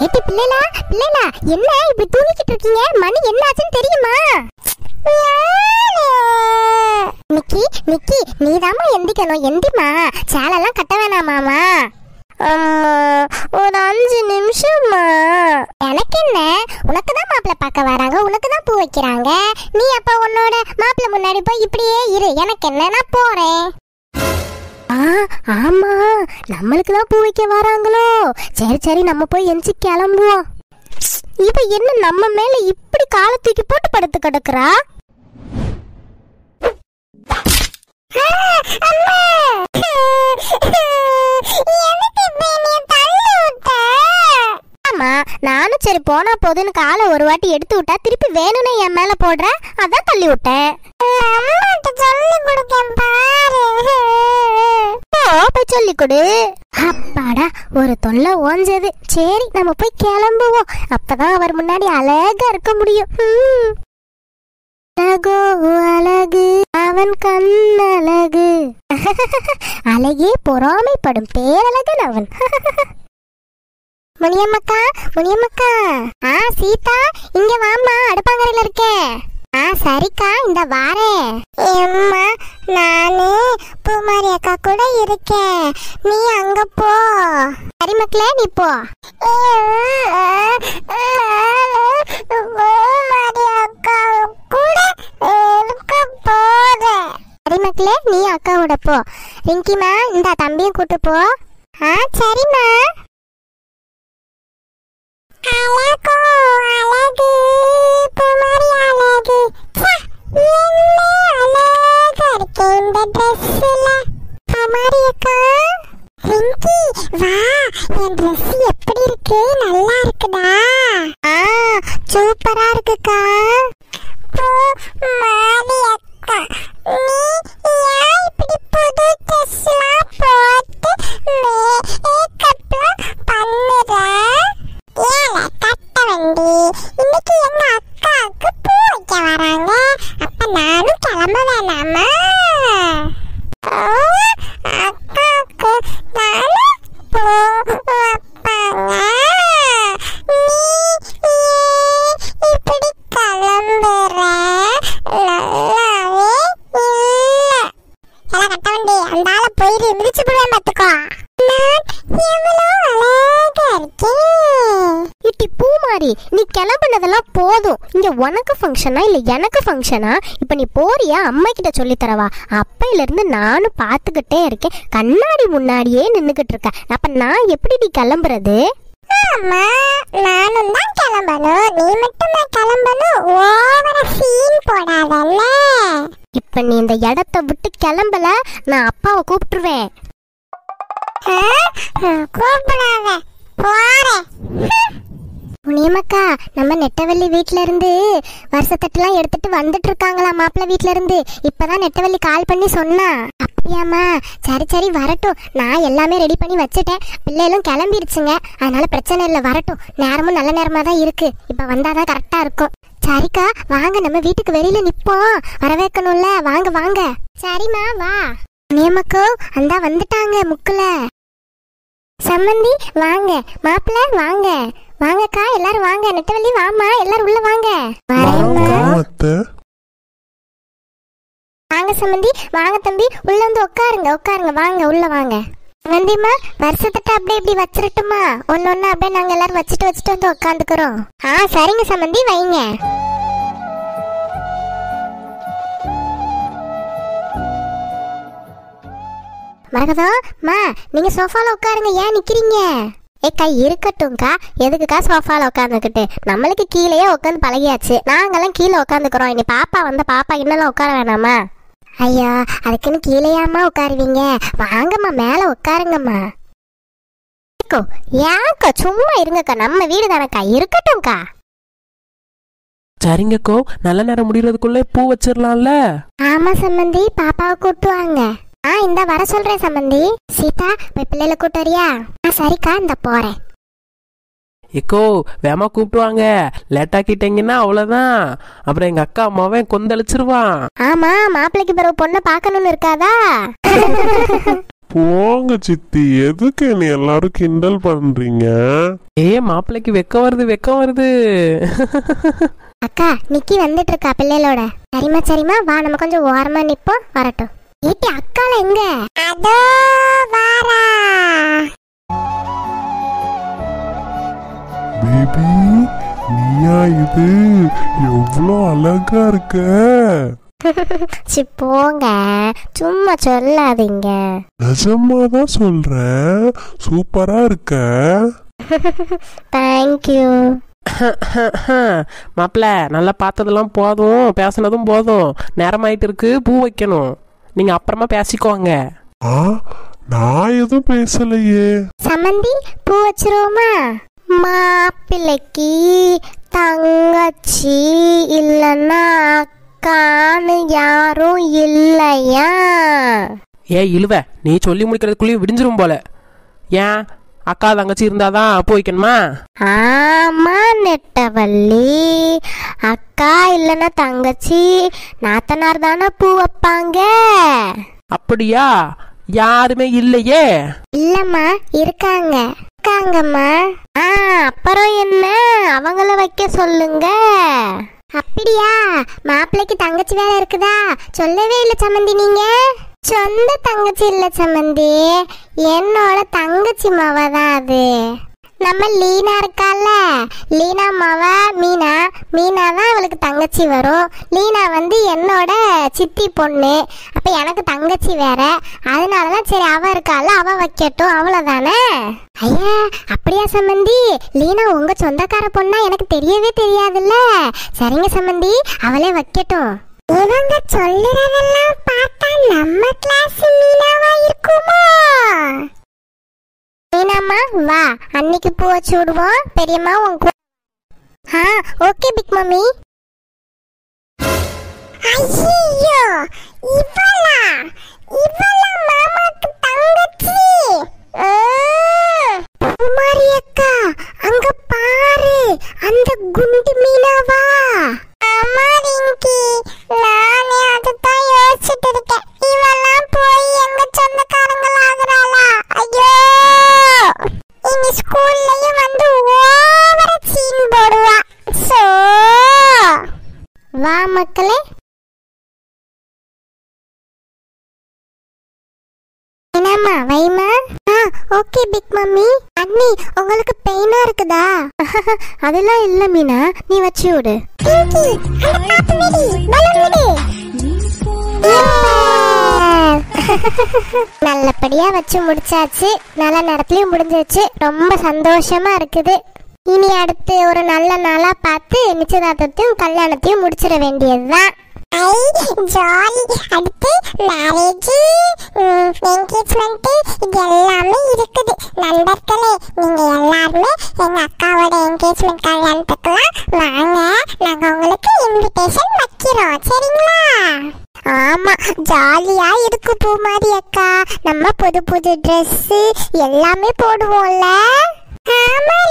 ஏட்டி பிள்ளைலா பிள்ளைலா என்ன இப்படி தூங்கிக்கிட்டு இருக்கீங்க மணி என்ன ஆச்சுன்னு தெரியுமா நிக்கி நிக்கி நீதாம்மா எந்திக்கணும் எந்திமா சேலெல்லாம் கட்ட வேணாமாமா ஒரு அஞ்சு நிமிஷமா எனக்கு என்ன உனக்கு தான் மாப்பிள்ளை பார்க்க வராங்க உனக்கு தான் பூ வைக்கிறாங்க நீ அப்ப உன்னோட மாப்பிள்ளை முன்னாடி போய் இப்படியே இரு எனக்கு என்ன நான் போறேன் ஆ ஆமா நம்மளுக்கு தான் பூ வைக்க வராங்களோ சரி சரி நம்ம போய் எந்திச்சு கிளம்புவோம் இவ என்ன நம்ம மேல இப்படி காலை தூக்கி போட்டு படுத்து கிடக்குறா ஆமா நானும் சரி போனா போதுன்னு காலை ஒரு வாட்டி எடுத்து விட்டா திருப்பி வேணும்னு என் மேல போடுற அதான் தள்ளி விட்டேன் சொல்லி கொடுக்கேன் பாரு போய் சொல்லி கொடு அப்பாடா ஒரு தொல்லை ஓஞ்சது சரி நம்ம போய் கிளம்புவோம் அப்பதான் அவர் முன்னாடி அழகா இருக்க முடியும் ம். அழகோ அழகு அவன் கண்ணழகு அழகே பொறாமைப்படும் பேரழகன் அவன் முனியம்மக்கா முனியம்மக்கா ஆ சீதா இங்க வாம்மா அடுப்பாங்கரையில இருக்கேன் ஆ சரிக்கா இந்த வாரேன் அம்மா நானு பூமாரி அக்கா கூட இருக்கேன் நீ அங்க போ சரி மக்களே நீ போ பூமாரி அக்கா கூட இருக்க போறேன் சரி மக்களே நீ அக்காவோட போ ரிங்கிமா இந்த தம்பியும் கூட்டு போ ஆ சரிம்மா அழகோ அழகு குமரி அழகு ச்சே, என்ன அழகா இருக்கு இந்த ட்ரெஸ்ல குமரி அக்கா ரிங்கி வா என் ட்ரெஸ் எப்படி இருக்கு நல்லா இருக்குதா ஆ சூப்பரா இருக்குக்கா மாரி அக்கா நீ ஏன் இப்படி புது ட்ரெஸ்லாம் போட்டு மேக்கப்லாம் பண்ணுற ஏல கட்ட வண்டி இன்னைக்கு எங்க அக்காவுக்கு பூ வைக்க வராங்க அப்ப நானும் கிளம்ப வேணாமா ஓ, அக்காவுக்கு நானும் பூ வைப்பாங்க நீ ஏன் இப்படி கிளம்புற நல்லாவே இல்ல எல்லாம் கட்ட வண்டி அந்த ஆளை போயிரு மிதிச்சு போடுவேன் பாத்துக்கோ நான் எவ்வளோ அழகா இருக்கேன் இட்டி பூமாரி நீ கிளம்புனதெல்லாம் போதும் இங்க உனக்கு ஃபங்க்ஷனா இல்ல எனக்கு ஃபங்க்ஷனா இப்ப நீ போறியா அம்மா கிட்ட சொல்லி தரவா அப்பையில இருந்து நானும் பாத்துக்கிட்டே இருக்கேன் கண்ணாடி முன்னாடியே நின்னுகிட்டு இருக்க அப்ப நான் எப்படி நீ கிளம்புறது ஆமா நானும் தான் கிளம்பணும் நீ மட்டும் தான் கிளம்பணும் ஓவர சீன் போடாதல்ல இப்ப நீ இந்த இடத்த விட்டு கிளம்பல நான் அப்பாவை கூப்பிட்டுருவேன் கூப்பிடாத போறேன் முனியம்மக்கா நம்ம நெட்டவள்ளி வீட்ல இருந்து வருஷத்தட்டுலாம் எடுத்துட்டு வந்துட்டு இருக்காங்களா மாப்பிள்ளை வீட்ல இருந்து இப்பதான் நெட்டவள்ளி கால் பண்ணி சொன்னா அப்படியாம்மா சரி சரி வரட்டும் நான் எல்லாமே ரெடி பண்ணி வச்சுட்டேன் பிள்ளைகளும் கிளம்பிருச்சுங்க அதனால பிரச்சனை இல்லை வரட்டும் நேரமும் நல்ல நேரமா தான் இருக்கு இப்ப வந்தாதான் கரெக்டா இருக்கும் சரிக்கா வாங்க நம்ம வீட்டுக்கு வெளியில நிப்போம் வரவேற்கணும்ல வாங்க வாங்க சரிம்மா வா முனியம்மக்கோ அந்தா வந்துட்டாங்க முக்குல சம்மந்தி வாங்க மாப்பிள்ள வாங்க வாங்கக்கா எல்லாரும் வாங்க நெட்டவள்ளி வாமா எல்லாரும் உள்ள வாங்க வரேம்மா. அத்தை வாங்க சம்மந்தி வாங்க தம்பி உள்ள வந்து உட்காருங்க உட்காருங்க வாங்க உள்ள வாங்க சம்மந்திம்மா வருஷத்துட்டு அப்படியே இப்படி வச்சிரட்டுமா ஒன்னு ஒன்னு அப்படியே நாங்க எல்லாரும் வச்சுட்டு வச்சுட்டு வந்து உட்காந்துக்கிறோம் ஆ சரிங்க சம்மந்தி வைங்க மரகதா மா நீங்க சோஃபால உட்காருங்க ஏன் நிக்கிறீங்க ஏக்கா இருக்கட்டும்க்கா எதுக்குக்கா சோஃபால உட்காந்துக்கிட்டு நம்மளுக்கு கீழேயே உட்காந்து பழகியாச்சு நாங்கெல்லாம் கீழே உட்காந்துக்கிறோம் இனி பாப்பா வந்த பாப்பா இன்னெல்லாம் உட்கார வேணாமா ஐயா அதுக்குன்னு கீழேயாம்மா உட்காருவீங்க வாங்கம்மா மேல உட்காருங்கம்மா ஏக்கோ, ஏன்க்கா சும்மா இருங்கக்கா நம்ம வீடு தானக்கா இருக்கட்டும்க்கா சரிங்கக்கோ நல்ல நேரம் முடியறதுக்குள்ளே பூ வச்சிடலாம்ல ஆமா சம்பந்தி பாப்பாவை கூட்டு வாங்க ஆ இந்த வர சொல்றேன் சம்பந்தி சீதா போய் பிள்ளைல கூட்டு வரியா ஆ சரிக்கா இந்த போறேன் எக்கோ வேமா கூப்பிடுவாங்க லேட் ஆக்கிட்டீங்கன்னா அவ்வளோதான் அப்புறம் எங்க அக்கா அம்மாவே கொந்தளிச்சிருவான் ஆமா மாப்பிள்ளைக்கு பிறகு பொண்ணை பார்க்கணும்னு இருக்காதா போங்க சித்தி எதுக்கு என்னை எல்லாரும் கிண்டல் பண்றீங்க ஏ மாப்பிள்ளைக்கு வெக்கம் வருது வெக்கம் வருது அக்கா நிக்கி வந்துட்டு இருக்கா பிள்ளைகளோட சரிம்மா சரிம்மா வா நம்ம கொஞ்சம் ஓரமா நிப்போம் வரட்டும் ஏட்டி அக்கால எங்க அதோ வாரா பேபி நீயா இது எவ்வளோ அழகா இருக்க சி போங்க சும்மா சொல்லாதீங்க நிஜமா தான் சொல்றேன் சூப்பரா இருக்க தேங்க்யூ மாப்பிள்ள நல்லா பார்த்ததெல்லாம் போதும் பேசுனதும் போதும் நேரமாயிட்டு இருக்கு பூ வைக்கணும் நீங்க அப்புறமா பேசிக்கோங்க ஆ நான் எதுவும் பேசலையே சம்மந்தி பூ வச்சிருவோமா மாப்பிள்ளைக்கு தங்கச்சி இல்லைன்னா அக்கான்னு யாரும் இல்லையா ஏ இழுவ நீ சொல்லி முடிக்கிறதுக்குள்ளேயும் விடிஞ்சிரும் போல ஏன் அக்கா தங்கச்சி இருந்தாதான் பூ வைக்கணுமா ஆமா நெட்டவள்ளி அக்கா இல்லைன்னா தங்கச்சி நாத்தனார் தானே பூ வைப்பாங்க அப்படியா யாருமே இல்லையே இல்லம்மா இருக்காங்க இருக்காங்கம்மா ஆ அப்புறம் என்ன அவங்கள வைக்க சொல்லுங்க அப்படியா மாப்பிள்ளைக்கு தங்கச்சி வேற இருக்குதா சொல்லவே இல்லை சம்மந்தி நீங்க சொந்த தங்கச்சி இல்ல சம்மந்தி என்னோட தங்கச்சி மாவ தான் அது நம்ம லீனா இருக்கால லீனா மாவ மீனா மீனா தான் அவளுக்கு தங்கச்சி வரும் லீனா வந்து என்னோட சித்தி பொண்ணு அப்ப எனக்கு தங்கச்சி வேற அதனால தான் சரி அவ இருக்கால அவ வைக்கட்டும் அவ்வளவுதானே ஐயா அப்படியா சம்மந்தி லீனா உங்க சொந்தக்கார பொண்ணா எனக்கு தெரியவே தெரியாதுல்ல சரிங்க சம்மந்தி அவளே வைக்கட்டும் இவங்க சொல்லுறதெல்லாம் பார்த்தா நம்ம கிளாஸ் மீனாவா இருக்குமோ மீனாம்மா வா அன்னைக்கு பூ வச்சு விடுவோம் பெரியம்மா உன் கூட ஆ ஓகே பிக் மம்மி ஐயோ இவளா இவளா மாமாக்கு தங்கச்சி குமாரி அக்கா அங்க பாரு அந்த குண்டு மீனாவா ஆமா ரிங்கி நானே அதுதான் யோசிச்சுட்டு இருக்கேன் இவெல்லாம் போய் எங்க சொந்தக்காரங்கள ஆகுறாளா ஐயோ இனி ஸ்கூல்லயும் வந்து ஓவர சீன் போடுவா சோ வா மக்களே என்னம்மா வைமா ஆ ஓகே பிக் மம்மி அண்ணி உங்களுக்கு பெயினா இருக்குதா அதெல்லாம் இல்ல மீனா நீ வச்சு விடு நல்லபடியா வச்சு முடிச்சாச்சு நல்ல நேரத்துலயும் முடிஞ்சிருச்சு ரொம்ப சந்தோஷமா இருக்குது இனி அடுத்து ஒரு நல்ல நாளா பார்த்து நிச்சயதார்த்தத்தையும் கல்யாணத்தையும் முடிச்சிட வேண்டியதுதான் ஐ ஜாலி அடுத்து மேரேஜ் என்கேஜ்மெண்ட் இது எல்லாமே இருக்குது நண்பர்களே நீங்க எல்லாருமே எங்க அக்காவோட என்கேஜ்மெண்ட் கல்யாணத்துக்குலாம் வாங்க நாங்க உங்களுக்கு இன்விடேஷன் வைக்கிறோம் சரிங்களா ஆமா ஜாலியா இருக்கு பூமாரி அக்கா நம்ம புது புது Dress எல்லாமே போடுவோம்ல ஆமா